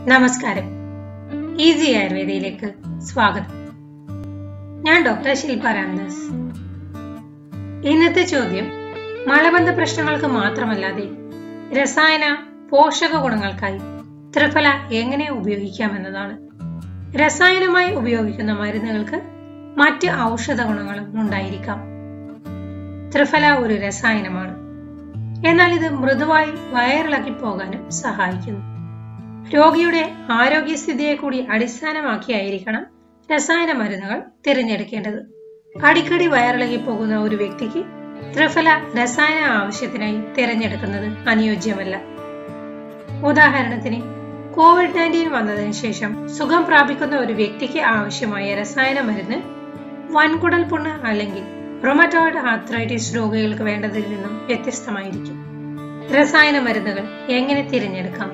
നമസ്കാരം ഈസി ആയുർവേദയിലേക്ക് സ്വാഗതം ഞാൻ ഡോക്ടർ ശില്പ രാംദാസ് ഇന്നത്തെ ചോദ്യം മലബന്ധ പ്രശ്നങ്ങൾക്ക് മാത്രമല്ലാതെ രസായന പോഷക ഗുണങ്ങൾക്കായി ത്രിഫല എങ്ങനെ ഉപയോഗിക്കാമെന്നതാണ് രസായനമായി ഉപയോഗിക്കുന്ന മരുന്നുകൾക്ക് മറ്റ് ഔഷധ ഗുണങ്ങളും ഉണ്ടായിരിക്കാം ത്രിഫല ഒരു രസായനമാണ് എന്നാൽ ഇത് മൃദുവായി വയറിളക്കി പോകാനും സഹായിക്കുന്നു രോഗിയുടെ ആരോഗ്യസ്ഥിതിയെ കൂടി അടിസ്ഥാനമാക്കിയായിരിക്കണം രസായന മരുന്നുകൾ തിരഞ്ഞെടുക്കേണ്ടത് അടിക്കടി വയറിളകി പോകുന്ന ഒരു വ്യക്തിക്ക് ത്രിഫല രസായന ആവശ്യത്തിനായി തിരഞ്ഞെടുക്കുന്നത് അനുയോജ്യമല്ല ഉദാഹരണത്തിന് കോവിഡ് നയൻറ്റീൻ വന്നതിന് ശേഷം സുഖം പ്രാപിക്കുന്ന ഒരു വ്യക്തിക്ക് ആവശ്യമായ രസായന മരുന്ന് വൻകുടൽ പുണ്ണ് അല്ലെങ്കിൽ റൊമറ്റോയിഡ് ആർത്രൈറ്റിസ് രോഗികൾക്ക് വേണ്ടതിൽ നിന്നും വ്യത്യസ്തമായിരിക്കും രസായന മരുന്നുകൾ എങ്ങനെ തിരഞ്ഞെടുക്കാം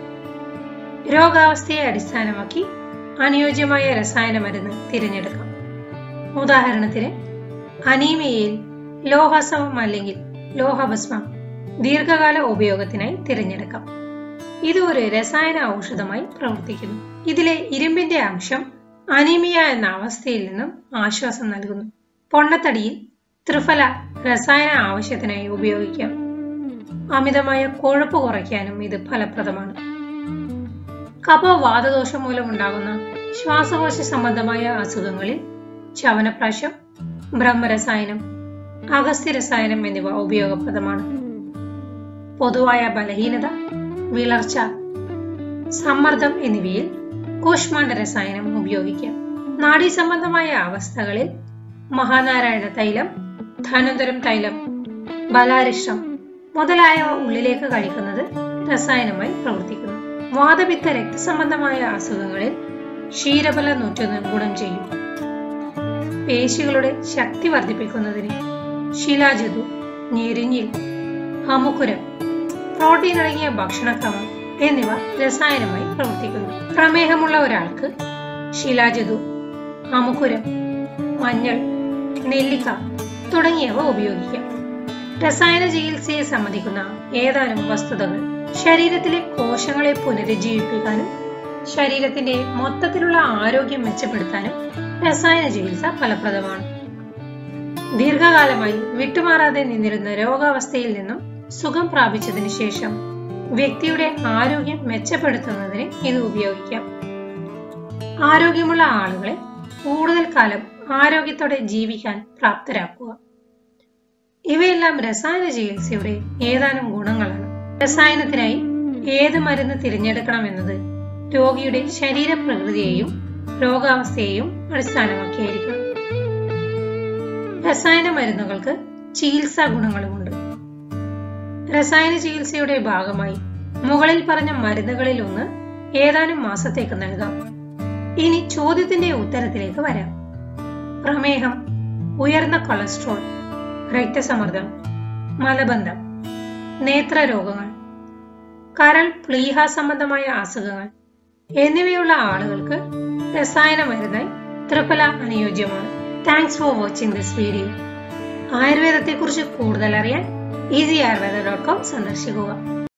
രോഗാവസ്ഥയെ അടിസ്ഥാനമാക്കി അനുയോജ്യമായ രസായന മരുന്ന് തിരഞ്ഞെടുക്കാം ഉദാഹരണത്തിന് അനീമിയയിൽ ലോഹസവം അല്ലെങ്കിൽ ലോഹഭസ്മം ദീർഘകാല ഉപയോഗത്തിനായി തിരഞ്ഞെടുക്കാം ഇത് ഒരു രസായന ഔഷധമായി പ്രവർത്തിക്കുന്നു ഇതിലെ ഇരുമ്പിന്റെ അംശം അനീമിയ എന്ന അവസ്ഥയിൽ നിന്നും ആശ്വാസം നൽകുന്നു പൊണ്ണത്തടിയിൽ ത്രിഫല രസായന ആവശ്യത്തിനായി ഉപയോഗിക്കാം അമിതമായ കൊഴുപ്പ് കുറയ്ക്കാനും ഇത് ഫലപ്രദമാണ് കഫവാതദോഷം മൂലമുണ്ടാകുന്ന ശ്വാസകോശ സംബന്ധമായ അസുഖങ്ങളിൽ ചവനപ്രാശം ബ്രഹ്മരസായനം അഗസ്ത്യ രസായനം എന്നിവ ഉപയോഗപ്രദമാണ് പൊതുവായ ബലഹീനത വിളർച്ച സമ്മർദ്ദം എന്നിവയിൽ കൂഷ്മാണ്ഡ രസായനം ഉപയോഗിക്കാം നാഡീ സംബന്ധമായ അവസ്ഥകളിൽ മഹാനാരായണ തൈലം ധനുന്തരം തൈലം ബലാരിഷ്ടം മുതലായവ ഉള്ളിലേക്ക് കഴിക്കുന്നത് രസായനമായി പ്രവർത്തിക്കുന്നു വാതപിത്ത രക്തസംബന്ധമായ അസുഖങ്ങളിൽ ക്ഷീരബല നൂറ്റൊന്ന് ഗുണം ചെയ്യും പേശികളുടെ ശക്തി വർദ്ധിപ്പിക്കുന്നതിന് ശിലാജതു ഞെരിഞ്ഞിൽ ഹമുക്കുരം പ്രോട്ടീൻ അടങ്ങിയ ഭക്ഷണക്രമം എന്നിവ രസായനമായി പ്രവർത്തിക്കുന്നു പ്രമേഹമുള്ള ഒരാൾക്ക് ശിലാജതു അമുക്കുരം മഞ്ഞൾ നെല്ലിക്ക തുടങ്ങിയവ ഉപയോഗിക്കാം രസായന ചികിത്സയെ സംബന്ധിക്കുന്ന ഏതാനും വസ്തുതകൾ ശരീരത്തിലെ കോശങ്ങളെ പുനരുജ്ജീവിപ്പിക്കാനും ശരീരത്തിന്റെ മൊത്തത്തിലുള്ള ആരോഗ്യം മെച്ചപ്പെടുത്താനും രസായന ചികിത്സ ഫലപ്രദമാണ് ദീർഘകാലമായി വിട്ടുമാറാതെ നിന്നിരുന്ന രോഗാവസ്ഥയിൽ നിന്നും സുഖം പ്രാപിച്ചതിന് ശേഷം വ്യക്തിയുടെ ആരോഗ്യം മെച്ചപ്പെടുത്തുന്നതിന് ഇത് ഉപയോഗിക്കാം ആരോഗ്യമുള്ള ആളുകളെ കൂടുതൽ കാലം ആരോഗ്യത്തോടെ ജീവിക്കാൻ പ്രാപ്തരാക്കുക ഇവയെല്ലാം രസായന ചികിത്സയുടെ ഏതാനും ഗുണങ്ങളാണ് രസായനത്തിനായി ഏത് മരുന്ന് തിരഞ്ഞെടുക്കണമെന്നത് രോഗിയുടെ ശരീരപ്രകൃതിയെയും രോഗാവസ്ഥയെയും അടിസ്ഥാനമാക്കിയായിരിക്കണം രസായന മരുന്നുകൾക്ക് ചികിത്സാ ഗുണങ്ങളുമുണ്ട് രസായന ചികിത്സയുടെ ഭാഗമായി മുകളിൽ പറഞ്ഞ മരുന്നുകളിൽ ഒന്ന് ഏതാനും മാസത്തേക്ക് നൽകാം ഇനി ചോദ്യത്തിന്റെ ഉത്തരത്തിലേക്ക് വരാം പ്രമേഹം ഉയർന്ന കൊളസ്ട്രോൾ രക്തസമ്മർദ്ദം മലബന്ധം നേത്രരോഗങ്ങൾ കരൾ പ്ലീഹ സംബന്ധമായ അസുഖങ്ങൾ എന്നിവയുള്ള ആളുകൾക്ക് രസായന മരുന്നായി ത്രിഫല അനുയോജ്യമാണ് thanks for watching this video ആയുർവേദത്തെക്കുറിച്ച് കൂടുതൽ അറിയാൻ ഈസി ആയുർവേദ ഡോട്ട് കോം സന്ദർശിക്കുക